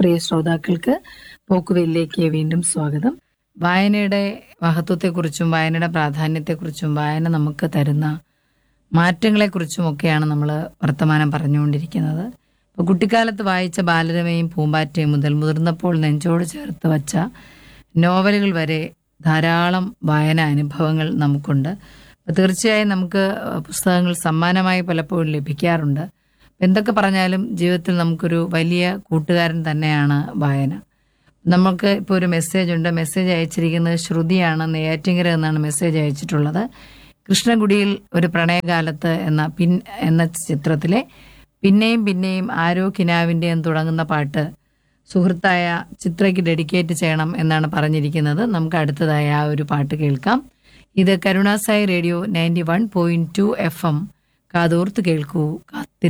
പ്രിയ ശ്രോതാക്കൾക്ക് പോക്കുവെല്ലിലേക്ക് വീണ്ടും സ്വാഗതം വായനയുടെ മഹത്വത്തെക്കുറിച്ചും വായനയുടെ പ്രാധാന്യത്തെക്കുറിച്ചും വായന നമുക്ക് തരുന്ന മാറ്റങ്ങളെക്കുറിച്ചും ഒക്കെയാണ് നമ്മൾ വർത്തമാനം പറഞ്ഞുകൊണ്ടിരിക്കുന്നത് ഇപ്പോൾ കുട്ടിക്കാലത്ത് വായിച്ച ബാലരമയും പൂമ്പാറ്റയും മുതൽ മുതിർന്നപ്പോൾ നെഞ്ചോട് ചേർത്ത് വച്ച നോവലുകൾ വരെ ധാരാളം വായന അനുഭവങ്ങൾ നമുക്കുണ്ട് അപ്പോൾ തീർച്ചയായും നമുക്ക് പുസ്തകങ്ങൾ സമ്മാനമായി പലപ്പോഴും ലഭിക്കാറുണ്ട് എന്തൊക്കെ പറഞ്ഞാലും ജീവിതത്തിൽ നമുക്കൊരു വലിയ കൂട്ടുകാരൻ തന്നെയാണ് വായന നമുക്ക് ഇപ്പോൾ ഒരു മെസ്സേജ് ഉണ്ട് മെസ്സേജ് അയച്ചിരിക്കുന്നത് ശ്രുതിയാണ് നെയ്യാറ്റിങ്കര എന്നാണ് മെസ്സേജ് അയച്ചിട്ടുള്ളത് കൃഷ്ണകുടിയിൽ ഒരു പ്രണയകാലത്ത് എന്ന പിൻ എന്ന ചിത്രത്തിലെ പിന്നെയും പിന്നെയും ആരോ കിനാവിൻ്റെയും തുടങ്ങുന്ന പാട്ട് സുഹൃത്തായ ചിത്രയ്ക്ക് ഡെഡിക്കേറ്റ് ചെയ്യണം എന്നാണ് പറഞ്ഞിരിക്കുന്നത് നമുക്ക് അടുത്തതായ ആ ഒരു പാട്ട് കേൾക്കാം ഇത് Karunasai radio ninety one point two F M കാതോർത്ത് കേൾക്കൂ കാത്തിരി